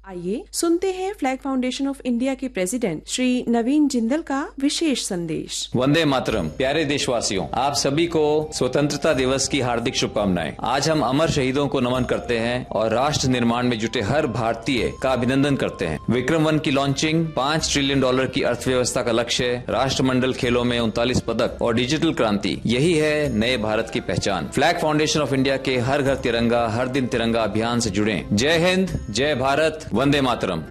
आइए सुनते हैं फ्लैग फाउंडेशन ऑफ इंडिया के प्रेसिडेंट श्री नवीन जिंदल का विशेष संदेश वंदे मातरम प्यारे देशवासियों आप सभी को स्वतंत्रता दिवस की हार्दिक शुभकामनाएं आज हम अमर शहीदों को नमन करते हैं और राष्ट्र निर्माण में जुटे हर भारतीय का अभिनंदन करते हैं विक्रम वन की लॉन्चिंग पाँच ट्रिलियन डॉलर की अर्थव्यवस्था का लक्ष्य राष्ट्रमंडल खेलों में उनतालीस पदक और डिजिटल क्रांति यही है नए भारत की पहचान फ्लैग फाउंडेशन ऑफ इंडिया के हर घर तिरंगा हर दिन तिरंगा अभियान से जुड़े जय हिंद जय भारत वंदे मातरम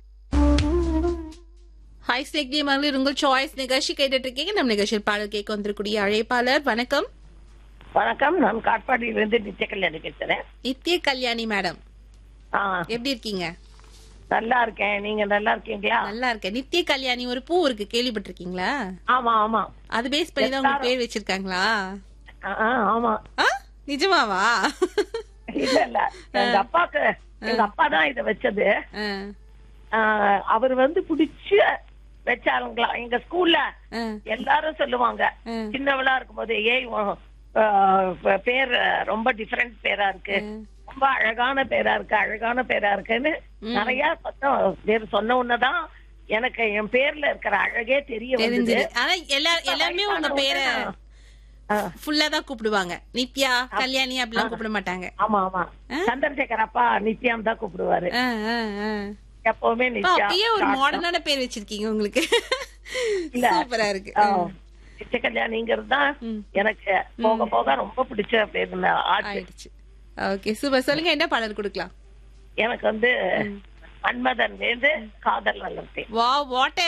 ஹாய் ஸ்னேக்டி மகளிர் உங்கள் சாய்ஸ் நிகழ்ச்சி கேட்டுட்டு இருக்கீங்க நம்ம நிகழ்ச்சியில் பாடல் கேட்க வந்திருக்கூடிய அழைப்பாளர் வணக்கம் வணக்கம் நான் காட்பாடியிலிருந்து நித்திய கல்யாணி பேசுறேன் நித்ய கல்யாணி மேடம் ஆ, எப்படி இருக்கீங்க நல்லா இருக்கேன் நீங்க நல்லா இருக்கீங்களா நல்லா இருக்கேன் நித்ய கல்யாணி ஒரு பூ இருக்கு கேள்விப்பட்டிருக்கீங்களா ஆமா ஆமா அது பேஸ் பண்ணி தான் உங்களுக்கு பேர் வச்சிருக்காங்களா ஆ, ஆ, ஆமா ஆ நிஜமாவா இல்ல இல்ல எங்க அப்பாக்கு எங்க அப்பா தான் இத வச்சது ஆ, ஆ, அவர் வந்து பிடிச்சு வச்சாருங்களா எங்க ஸ்கூல்ல ஆ, எல்லாரும் சொல்லுவாங்க ம். சின்னவளா இருக்கும்போது ஏய் உன், ஆ, பேர் ரொம்ப டிஃபரெண்ட் பேரா இருக்கு ரொம்ப அழகான பேரா இருக்கு அழகான பேரா இருக்குன்னு நிறைய சொன்ன பேர் சொன்ன உடனேதான் எனக்கு என் பேர்ல இருக்கிற அழகே தெரிய வந்தது தெரிஞ்சது ஆனா எல்லா எல்லாருமே உங்க பேரை ஆ, ஃபுல்லா தான் கூப்பிடுவாங்க நித்யா கல்யாணி அப்படிலாம் கூப்பிட மாட்டாங்க ஆமா ஆமா சந்திரசேகர் அப்பா நித்யாம் தான் கூப்பிடுவாரு ஆ, ஆ, ஆ. எப்பவுமே அப்பா, நித்யா அப்பயே ஒரு மாடர்னான பேர் வச்சிருக்கீங்க உங்களுக்கு இல்ல. சூப்பரா இருக்கு ஆ, நித்திய கல்யாணிங்கிறது தான் எனக்கு போக போக ரொம்ப பிடிச்ச பேர் ஆச்சு ஆயிடுச்சு ஓகே சூப்பர் சொல்லுங்க என்ன பாடல் கொடுக்கலாம் எனக்கு வந்து மன்மதன் வேந்து காதல் வளர்த்தேன் வா வாட்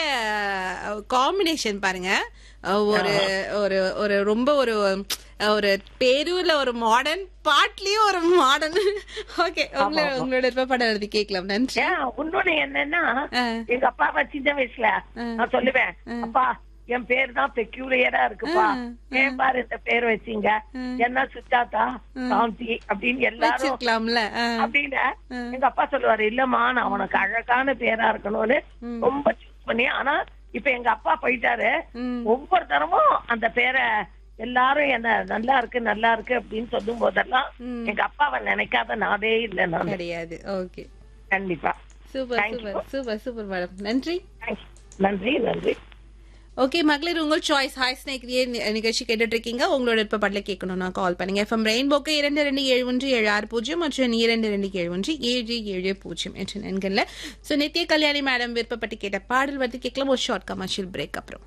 காம்பினேஷன் பாருங்க அஹ், ஒரு ஒரு ஒரு ரொம்ப ஒரு அஹ், ஒரு பேரூர்ல ஒரு மாடர்ன் பாட்லயும் ஒரு மாடர்ன் ஓகே உங்களோட உங்களோட விருப்பப்படம் எழுதி கேட்கலாம் நன்றி ஏன் இன்னொன்னு என்னன்னா ஆ. எங்க அப்பாவை சின்ன வயசுல நான் சொல்லுவேன் அப்பா என் பேர் தான் பெக்யூலியரா இருக்குப்பா ஏன் பாரு இந்த பேர் வச்சீங்க என்ன சுஜாதா சாந்தி அப்படின்னு எல்லாரும் வச்சிருக்கலாம்ல ஆ. அப்படின்னு எங்க அப்பா சொல்லுவாரு இல்லம்மா நான் உனக்கு அழகான பேரா இருக்கணும்னு ரொம்ப சூஸ் பண்ணி ஆனா இப்ப எங்க அப்பா போயிட்டாரு ஒவ்வொரு தரமும் அந்த பேரை எல்லாரும் என்ன நல்லா இருக்கு நல்லா இருக்கு அப்படின்னு சொல்லும் போதெல்லாம் எங்க அப்பாவை நினைக்காத நாடே இல்ல நான் கிடையாது ஓகே கண்டிப்பா super Thank you. Super super super madam நன்றி Thank you. நன்றி நன்றி ஓகே மகளிர் உங்கள் சாய்ஸ் ஹாய் ஸ்னேக்ரியே நிகழ்ச்சி கேட்டுட்டு இருக்கீங்க உங்களோட விருப்ப பாடல கேட்கணும்னா கால் பண்ணுங்க எஃப்எம் ரெயின்போக்கு இரண்டு ரெண்டு ஏழு ஒன்று ஏழு ஆறு பூஜ்ஜியம் மற்றும் இரண்டு ரெண்டு ஏழு ஒன்று ஏழு ஏழு பூஜ்ஜியம் என்ற எண்கள்ல ஸோ நித்ய கல்யாணி மேடம் விருப்பப்பட்டு கேட்ட பாடல் வந்து கேட்கலாம் ஒரு ஷார்ட் கமர்ஷியல் பிரேக் அப்புறம்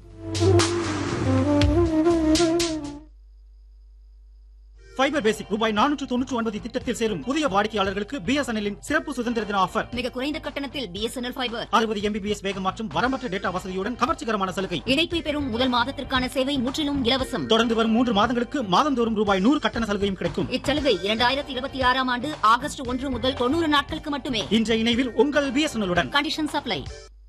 ஃபைபர் பேசிக் ரூபாய் நானூற்று தொண்ணூற்று ஒன்பது திட்டத்தில் சேரும் புதிய வாடிக்கையாளர்களுக்கு பிஎஸ்என்எல்லின் சிறப்பு சுதந்திர தின ஆஃபர் மிக குறைந்த கட்டணத்தில் பிஎஸ்என்எல் ஃபைபர் அறுபது எம்பிபிஎஸ் வேகம் மற்றும் வரம்பற்ற டேட்டா வசதியுடன் கவர்ச்சிகரமான சலுகை இணைப்பை பெறும் முதல் மாதத்திற்கான சேவை முற்றிலும் இலவசம் தொடர்ந்து வரும் மூன்று மாதங்களுக்கு மாதந்தோறும் ரூபாய் நூறு கட்டண சலுகையும் கிடைக்கும் இச்சலுகை இரண்டாயிரத்தி இருபத்தி ஆறாம் ஆண்டு ஆகஸ்ட் ஒன்று முதல் தொண்ணூறு நாட்களுக்கு மட்டுமே இன்றைய இணைவில் உங்கள் பிஎஸ்என்எல்லுடன் கண்டிஷன் சப்ளை